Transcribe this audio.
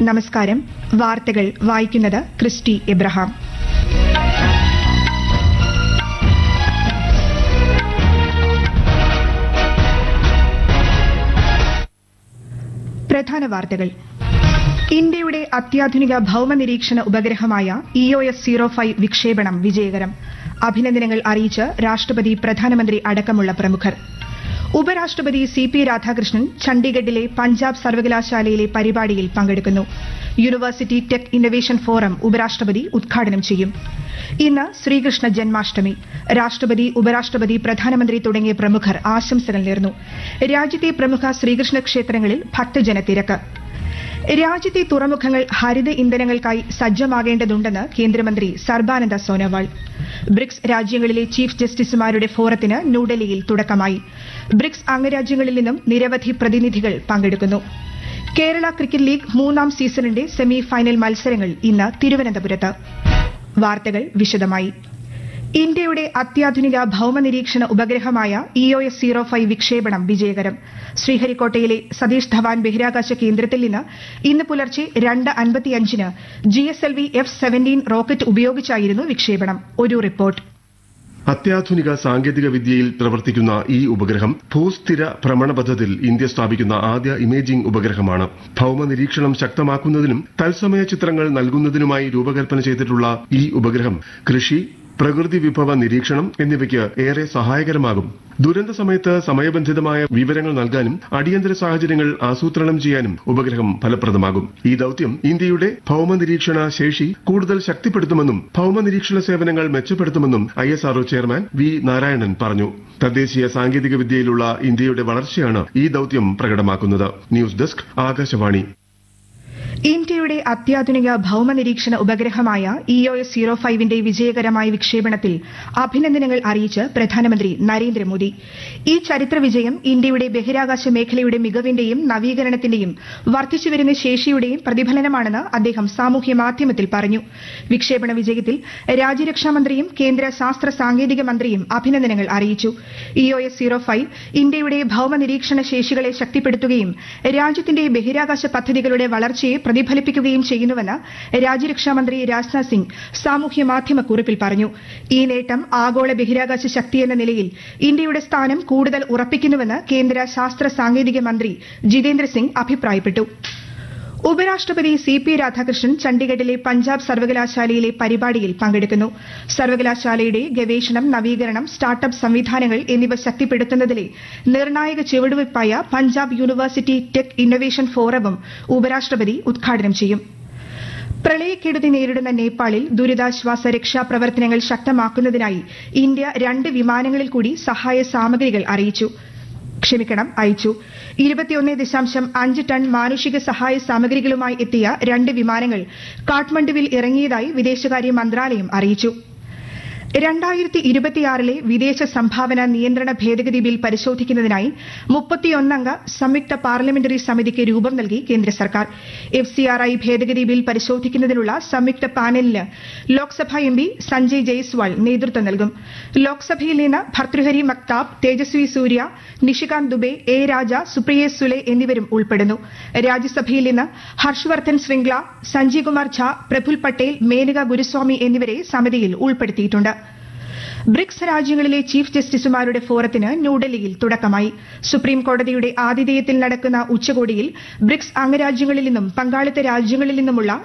നമസ്കാരം വാർത്തകൾ വായിക്കുന്നത് ക്രിസ്റ്റി എബ്രഹാം പ്രധാന വാർത്തകൾ ഇന്ത്യയുടെ അത്യാധുനിക ഭൌമ നിരീക്ഷണ ഉപഗ്രഹമായ E O S zero five വിക്ഷേപണം വിജയകരം അഭിനന്ദനങ്ങൾ അറിയിച്ച് രാഷ്ട്രപതി പ്രധാനമന്ത്രി അടക്കമുള്ള പ്രമുഖർ ഉപരാഷ്ട്രപതി സി പി രാധാകൃഷ്ണൻ ചണ്ഡീഗഡിലെ പഞ്ചാബ് സർവകലാശാലയിലെ പരിപാടിയിൽ പങ്കെടുക്കുന്നു യൂണിവേഴ്സിറ്റി ടെക് ഇന്നൊവേഷൻ ഫോറം ഉപരാഷ്ട്രപതി ഉദ്ഘാടനം ചെയ്യും ഇന്ന് ശ്രീകൃഷ്ണ ജന്മാഷ്ടമി രാഷ്ട്രപതി ഉപരാഷ്ട്രപതി പ്രധാനമന്ത്രി തുടങ്ങിയ പ്രമുഖർ ആശംസകൾ നേർന്നു രാജ്യത്തെ പ്രമുഖ ശ്രീകൃഷ്ണ ക്ഷേത്രങ്ങളിൽ ഭക്തജന തിരക്ക് രാജ്യത്തെ തുറമുഖങ്ങൾ ഹരിത ഇന്ധനങ്ങൾക്കായി സജ്ജമാകേണ്ടതുണ്ടെന്ന് കേന്ദ്രമന്ത്രി സർബാനന്ദ സോനോവാൾ ബ്രിക്സ് രാജ്യങ്ങളിലെ ചീഫ് ജസ്റ്റിസുമാരുടെ ഫോറത്തിന് ന്യൂഡൽഹിയിൽ തുടക്കമായി ബ്രിക്സ് അംഗരാജ്യങ്ങളിൽ നിന്നും നിരവധി പ്രതിനിധികൾ പങ്കെടുക്കുന്നു കേരള ക്രിക്കറ്റ് ലീഗ് മൂന്നാം സീസണിന്റെ സെമി ഫൈനൽ മത്സരങ്ങൾ ഇന്ന് തിരുവനന്തപുരത്ത് വാർത്തകൾ വിശദമായി ഇന്ത്യയുടെ അത്യാധുനിക ഭൌമ നിരീക്ഷണ ഉപഗ്രഹമായ E O S zero five വിക്ഷേപണം വിജയകരം ശ്രീഹരിക്കോട്ടയിലെ സതീഷ് ധവാൻ ബഹിരാകാശ കേന്ദ്രത്തിൽ നിന്ന് ഇന്ന് പുലർച്ചെ രണ്ട് അൻപത്തിയഞ്ചിന് G S L V F seventeen rocket ഉപയോഗിച്ചായിരുന്നു വിക്ഷേപണം ഒരു റിപ്പോർട്ട് അത്യാധുനിക സാങ്കേതിക വിദ്യയിൽ പ്രവർത്തിക്കുന്ന ഈ ഉപഗ്രഹം ഭൂസ്ഥിര ഭ്രമണപഥത്തിൽ ഇന്ത്യ സ്ഥാപിക്കുന്ന ആദ്യ ഇമേജിംഗ് ഉപഗ്രഹമാണ് ഭൌമ നിരീക്ഷണം ശക്തമാക്കുന്നതിനും തത്സമയ ചിത്രങ്ങൾ നൽകുന്നതിനുമായി രൂപകൽപ്പന ചെയ്തിട്ടുള്ള ഈ ഉപഗ്രഹം കൃഷി പ്രകൃതി വിഭവ നിരീക്ഷണം എന്നിവയ്ക്ക് ഏറെ സഹായകരമാകും ദുരന്ത സമയത്ത് സമയബന്ധിതമായ വിവരങ്ങൾ നൽകാനും അടിയന്തര സാഹചര്യങ്ങൾ ആസൂത്രണം ചെയ്യാനും ഉപഗ്രഹം ഫലപ്രദമാകും ഈ ദൌത്യം ഇന്ത്യയുടെ ഭൌമ നിരീക്ഷണ ശേഷി കൂടുതൽ ശക്തിപ്പെടുത്തുമെന്നും ഭൌമ നിരീക്ഷണ സേവനങ്ങൾ മെച്ചപ്പെടുത്തുമെന്നും I S R O chairman V Narayanan പറഞ്ഞു തദ്ദേശീയ സാങ്കേതിക വിദ്യയിലുള്ള ഇന്ത്യയുടെ വളർച്ചയാണ് ഈ ദൌത്യം പ്രകടമാക്കുന്നത് ന്യൂസ് ഡെസ്ക് ആകാശവാണി ഇന്ത്യയുടെ അത്യാധുനിക ഭൌമ നിരീക്ഷണ ഉപഗ്രഹമായ ഇ ഒ എസ് സീറോ ഫൈവിന്റെ വിജയകരമായ വിക്ഷേപണത്തിൽ അഭിനന്ദനങ്ങൾ അറിയിച്ച് പ്രധാനമന്ത്രി നരേന്ദ്രമോദി ഈ ചരിത്ര വിജയം ഇന്ത്യയുടെ ബഹിരാകാശ മേഖലയുടെ മികവിന്റെയും നവീകരണത്തിന്റെയും വർദ്ധിച്ചുവരുന്ന ശേഷിയുടെയും പ്രതിഫലനമാണെന്ന് അദ്ദേഹം സാമൂഹ്യ മാധ്യമത്തിൽ പറഞ്ഞു വിക്ഷേപണ വിജയത്തിൽ രാജ്യരക്ഷാമന്ത്രിയും കേന്ദ്ര ശാസ്ത്ര സാങ്കേതിക മന്ത്രിയും അഭിനന്ദനങ്ങൾ അറിയിച്ചു E O S zero five ഇന്ത്യയുടെ ഭൌമ നിരീക്ഷണ ശേഷികളെ ശക്തിപ്പെടുത്തുകയും രാജ്യത്തിന്റെ ബഹിരാകാശ പദ്ധതികളുടെ വളർച്ചയെ പ്രതിഫലിപ്പിക്കുകയും ചെയ്യുന്നുവെന്ന് രാജ്യരക്ഷാമന്ത്രി രാജ്നാഥ് സിംഗ് സാമൂഹ്യ മാധ്യമ കുറിപ്പിൽ പറഞ്ഞു ഈ നേട്ടം ആഗോള ബഹിരാകാശ ശക്തിയെന്ന നിലയിൽ ഇന്ത്യയുടെ സ്ഥാനം കൂടുതൽ ഉറപ്പിക്കുന്നുവെന്ന് കേന്ദ്ര ശാസ്ത്ര സാങ്കേതിക മന്ത്രി ജിതേന്ദ്ര സിംഗ് അഭിപ്രായപ്പെട്ടു ഉപരാഷ്ട്രപതി സി പി രാധാകൃഷ്ണൻ ചണ്ഡീഗഡിലെ പഞ്ചാബ് സർവകലാശാലയിലെ പരിപാടിയിൽ പങ്കെടുക്കുന്നു സർവകലാശാലയുടെ ഗവേഷണം നവീകരണം സ്റ്റാർട്ടപ്പ് സംവിധാനങ്ങൾ എന്നിവ ശക്തിപ്പെടുത്തുന്നതിലെ നിർണായക ചുവടുവയ്പായ പഞ്ചാബ് യൂണിവേഴ്സിറ്റി ടെക് ഇന്നൊവേഷൻ ഫോറവും ഉപരാഷ്ട്രപതി ഉദ്ഘാടനം ചെയ്യും പ്രളയക്കെടുതി നേരിടുന്ന നേപ്പാളിൽ ദുരിതാശ്വാസ രക്ഷാപ്രവർത്തനങ്ങൾ ശക്തമാക്കുന്നതിനായി ഇന്ത്യ രണ്ട് വിമാനങ്ങളിൽ കൂടി സഹായ സാമഗ്രികൾ അറിയിച്ചു ക്ഷമിക്കണം അയച്ചു ഇരുപത്തിയൊന്ന് ദശാംശം അഞ്ച് ടൺ മാനുഷിക സഹായ സാമഗ്രികളുമായി എത്തിയ രണ്ട് വിമാനങ്ങൾ കാഠ്മണ്ഡുവിൽ ഇറങ്ങിയതായി വിദേശകാര്യ മന്ത്രാലയം അറിയിച്ചു രണ്ടായിരത്തി ഇരുപത്തിയാറിലെ വിദേശ സംഭാവന നിയന്ത്രണ ഭേദഗതി ബിൽ പരിശോധിക്കുന്നതിനായി മുപ്പത്തിയൊന്നംഗ സംയുക്ത പാർലമെന്ററി സമിതിക്ക് രൂപം നൽകി കേന്ദ്ര സർക്കാർ എഫ് സി ആർ ഐ ഭേദഗതി ബിൽ പരിശോധിക്കുന്നതിനുള്ള സംയുക്ത പാനലിന് ലോക്സഭാ എം പി സഞ്ജയ് ജയ്സ്വാൾ നേതൃത്വം നൽകും ലോക്സഭയിൽ നിന്ന് ഭർത്തൃഹരി മക്താബ് തേജസ്വി സൂര്യ നിഷികാന്ത് ദുബെ എ രാജ സുപ്രിയ സുലെ എന്നിവരും ഉൾപ്പെടുന്നു രാജ്യസഭയിൽ നിന്ന് ഹർഷവർദ്ധൻ ശ്രിംഗ്ല സഞ്ജയ് കുമാർ ഝാ പ്രഫുൽ പട്ടേൽ മേനക ഗുരുസ്വാമി എന്നിവരെ സമിതിയിൽ ഉൾപ്പെടുത്തിയിട്ടുണ്ട് ബ്രിക്സ് രാജ്യങ്ങളിലെ ചീഫ് ജസ്റ്റിസുമാരുടെ ഫോറത്തിന് ന്യൂഡൽഹിയിൽ തുടക്കമായി സുപ്രീം കോടതിയുടെ ആതിഥേയത്തിൽ നടക്കുന്ന ഉച്ചകോടിയിൽ ബ്രിക്സ് അംഗരാജ്യങ്ങളിൽ നിന്നും പങ്കാളിത്ത രാജ്യങ്ങളിൽ നിന്നുമുള്ള